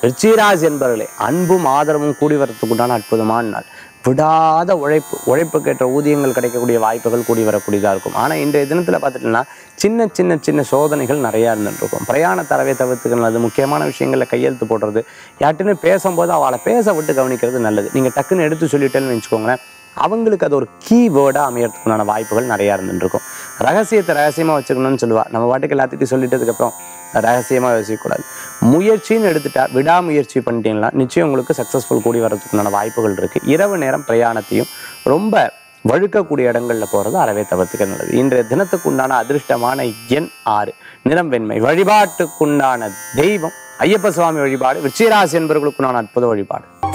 விருச்சிகராசி என்பவர்களே அன்பும் ஆதரவும் கூடி வரத்துக்குண்டான அற்புதமான நாள் விடாத உழைப்பு உழைப்புக்கேற்ற ஊதியங்கள் கிடைக்கக்கூடிய வாய்ப்புகள் கூடி வரக்கூடியதாக இருக்கும் ஆனால் இன்றைய தினத்தில் பார்த்துட்டீங்கன்னா சின்ன சின்ன சின்ன சோதனைகள் நிறையா இருந்துருக்கும் பிரயாண தரவை தவிர்த்துக்கணும் அது முக்கியமான விஷயங்களில் கையெழுத்து போடுறது யார்ட்டுன்னு பேசும்போது அவளை பேச விட்டு கவனிக்கிறது நல்லது நீங்கள் டக்குன்னு எடுத்து சொல்லிட்டேன்னு வச்சுக்கோங்களேன் அவங்களுக்கு அது ஒரு கீ வேர்டாக அமையறதுக்குண்டான வாய்ப்புகள் நிறையா இருந்துருக்கும் ரகசியத்தை ரகசியமாக வச்சுக்கணும்னு சொல்லுவா நம்ம பாட்டுக்கு எல்லாத்துட்டையும் சொல்லிட்டதுக்கப்புறம் ரகசியமாக யோசிக்கக்கூடாது முயற்சின்னு எடுத்துட்டா விடாமுயற்சி பண்ணிட்டீங்களா நிச்சயம் உங்களுக்கு சக்ஸஸ்ஃபுல் கூடி வரதுக்குண்டான வாய்ப்புகள் இருக்குது இரவு நேரம் பிரயாணத்தையும் ரொம்ப வழுக்கக்கூடிய இடங்கள்ல போகிறது அறவே தவிர்த்துக்க நல்லது இன்றைய தினத்துக்குண்டான அதிர்ஷ்டமான எண் ஆறு நிறம் வெண்மை வழிபாட்டுக்குண்டான தெய்வம் ஐயப்ப சுவாமி வழிபாடு விருச்சிகராசி என்பவர்களுக்குண்டான அற்புத வழிபாடு